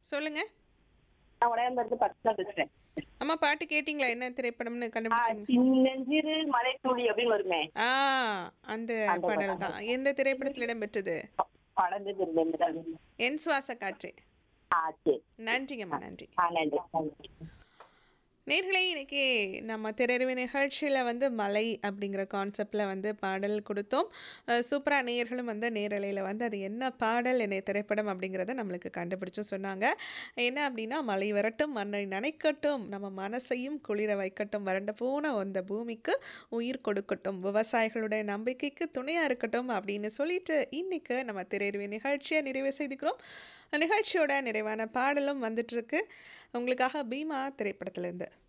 சொல்லுங்க நான் உடையாம்பரத்து பத்து தான் பேசுறேன் அம்மா பாட்டு கேட்டிங்களா என்ன திரைப்படம்னு ஆ, கண்டுபிடிச்சிங்க சின்னஞ்சிறு மலை துளி அப்படின்னு வருமே ஆ அந்த அந்த பாடல் படம். தான் எந்த திரைப்படத்தில் இடம்பெற்றது படம் தெரிஞ்சு என் சுவாச காற்று ஆ சரி நன்றிங்கம்மா நன்றி ஆ நன்றி நன்றி நேர்களே இன்னைக்கு நம்ம திரையரவு நிகழ்ச்சியில் வந்து மலை அப்படிங்கிற கான்செப்டில் வந்து பாடல் கொடுத்தோம் சூப்பராக நேயர்களும் வந்து நேரலையில் வந்து அது என்ன பாடல் என்ன திரைப்படம் அப்படிங்கிறத நம்மளுக்கு கண்டுபிடிச்சு சொன்னாங்க என்ன அப்படின்னா மலை வரட்டும் மண்ணை நனைக்கட்டும் நம்ம மனசையும் குளிர வைக்கட்டும் வறண்டு போன அந்த பூமிக்கு உயிர் கொடுக்கட்டும் விவசாயிகளுடைய நம்பிக்கைக்கு துணையாக இருக்கட்டும் அப்படின்னு சொல்லிட்டு இன்னைக்கு நம்ம திரையரவு நிகழ்ச்சியை நிறைவு செய்துக்கிறோம் நிகழ்ச்சியோட நிறைவான பாடலும் வந்துட்டு இருக்கு உங்களுக்காக பீமா திரைப்படத்திலிருந்து